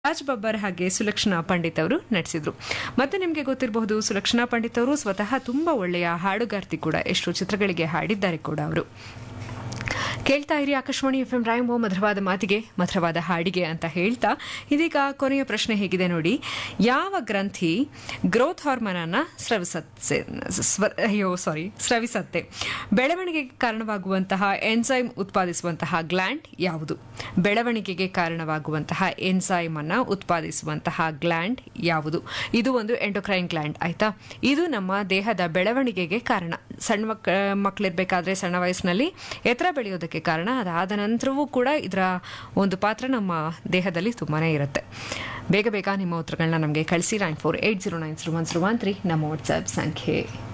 ರಾಜ್ ಬಬ್ಬರ್ ಹಾಗೆ ಸುಲಕ್ಷಣಾ ಪಂಡಿತ್ ಅವರು ನಟಿಸಿದ್ರು ಮತ್ತೆ ನಿಮಗೆ ಗೊತ್ತಿರಬಹುದು ಸುಲಕ್ಷಣಾ ಪಂಡಿತ್ ಅವರು ಸ್ವತಃ ತುಂಬಾ ಒಳ್ಳೆಯ ಹಾಡುಗಾರ್ತಿ ಕೂಡ ಎಷ್ಟು ಚಿತ್ರಗಳಿಗೆ ಹಾಡಿದ್ದಾರೆ ಕೂಡ ಅವರು ಕೇಳ್ತಾ ಇರಿ ಆಕಾಶವಾಣಿ ಎಫ್ ಎಂ ರಾಯಂಬೋ ಮಧುರವಾದ ಮಾತಿಗೆ ಮಧುರವಾದ ಹಾಡಿಗೆ ಅಂತ ಹೇಳ್ತಾ ಇದೀಗ ಕೊನೆಯ ಪ್ರಶ್ನೆ ಹೇಗಿದೆ ನೋಡಿ ಯಾವ ಗ್ರಂಥಿ ಗ್ರೋತ್ ಹಾರ್ಮೋನ್ ಅನ್ನ ಸ್ರವಿಸತ್ತೆ ಸ್ವ- ಅಯ್ಯೋ ಸಾರಿ ಸ್ರವಿಸತ್ತೆ ಬೆಳವಣಿಗೆಗೆ ಕಾರಣವಾಗುವಂತಹ ಎನ್ಸೈಮ್ ಉತ್ಪಾದಿಸುವಂತಹ ಗ್ಲ್ಯಾಂಡ್ ಯಾವುದು ಬೆಳವಣಿಗೆಗೆ ಕಾರಣವಾಗುವಂತಹ ಎನ್ಸೈಮ್ ಅನ್ನ ಉತ್ಪಾದಿಸುವಂತಹ ಗ್ಲ್ಯಾಂಡ್ ಯಾವುದು ಇದು ಒಂದು ಎಂಡೋಕ್ರೈನ್ ಗ್ಲ್ಯಾಂಡ್ ಆಯ್ತಾ ಇದು ನಮ್ಮ ದೇಹದ ಬೆಳವಣಿಗೆಗೆ ಕಾರಣ ಸಣ್ಣ ಮಕ್ ಮಕ್ಕಳಿರ್ಬೇಕಾದ್ರೆ ಸಣ್ಣ ವಯಸ್ಸಿನಲ್ಲಿ ಎತ್ತರ ಬೆಳೆಯೋದಕ್ಕೆ ಕಾರಣ ಅದಾದ ನಂತರವೂ ಕೂಡ ಇದರ ಒಂದು ಪಾತ್ರ ನಮ್ಮ ದೇಹದಲ್ಲಿ ತುಂಬಾನೇ ಇರುತ್ತೆ ಬೇಗ ಬೇಗ ನಿಮ್ಮ ಉತ್ತರಗಳನ್ನ ನಮಗೆ ಕಳಿಸಿ nine four eight zero nine zero one zero one three ನಮ್ಮ ವಾಟ್ಸ್ಆ್ಯಪ್ ಸಂಖ್ಯೆ